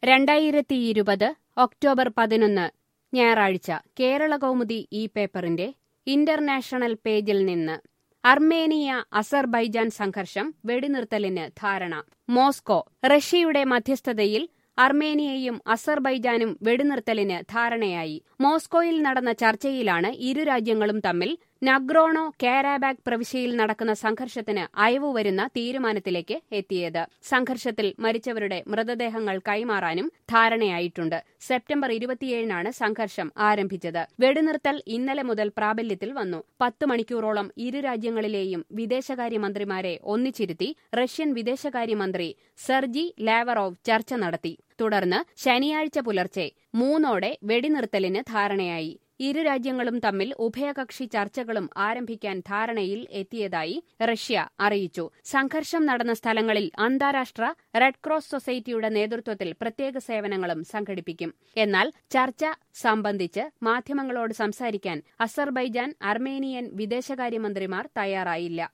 രണ്ടായിരത്തി ഇരുപത് ഒക്ടോബർ പതിനൊന്ന് ഞായറാഴ്ച കേരള കൗമുദി ഈ പേപ്പറിന്റെ ഇന്റർനാഷണൽ പേജിൽ നിന്ന് അർമേനിയ അസർബൈജാൻ സംഘർഷം വെടിനിർത്തലിന് ധാരണ മോസ്കോ റഷ്യയുടെ മധ്യസ്ഥതയിൽ അർമേനിയയും അസർബൈജാനും വെടിനിർത്തലിന് ധാരണയായി മോസ്കോയിൽ നടന്ന ചർച്ചയിലാണ് ഇരു രാജ്യങ്ങളും തമ്മിൽ നഗ്രോണോ കാരാബാഗ് പ്രവിശ്യയിൽ നടക്കുന്ന സംഘർഷത്തിന് അയവ് വരുന്ന തീരുമാനത്തിലേക്ക് എത്തിയത് സംഘർഷത്തിൽ മരിച്ചവരുടെ മൃതദേഹങ്ങൾ കൈമാറാനും ധാരണയായിട്ടുണ്ട് സെപ്റ്റംബർ ഇരുപത്തിയേഴിനാണ് സംഘർഷം ആരംഭിച്ചത് വെടിനിർത്തൽ ഇന്നലെ മുതൽ പ്രാബല്യത്തിൽ വന്നു പത്ത് മണിക്കൂറോളം ഇരു രാജ്യങ്ങളിലെയും വിദേശകാര്യമന്ത്രിമാരെ ഒന്നിച്ചിരുത്തി റഷ്യൻ വിദേശകാര്യമന്ത്രി സെർജി ലാവറോവ് ചർച്ച നടത്തി തുടർന്ന് ശനിയാഴ്ച പുലർച്ചെ മൂന്നോടെ വെടിനിർത്തലിന് ധാരണയായി ഇരു രാജ്യങ്ങളും തമ്മിൽ ഉഭയകക്ഷി ചർച്ചകളും ആരംഭിക്കാൻ ധാരണയിൽ എത്തിയതായി റഷ്യ അറിയിച്ചു സംഘർഷം നടന്ന സ്ഥലങ്ങളിൽ അന്താരാഷ്ട്ര റെഡ് ക്രോസ് സൊസൈറ്റിയുടെ നേതൃത്വത്തിൽ പ്രത്യേക സേവനങ്ങളും സംഘടിപ്പിക്കും എന്നാൽ ചർച്ച സംബന്ധിച്ച് മാധ്യമങ്ങളോട് സംസാരിക്കാൻ അസർബൈജാൻ അർമേനിയൻ വിദേശകാര്യമന്ത്രിമാർ തയ്യാറായില്ല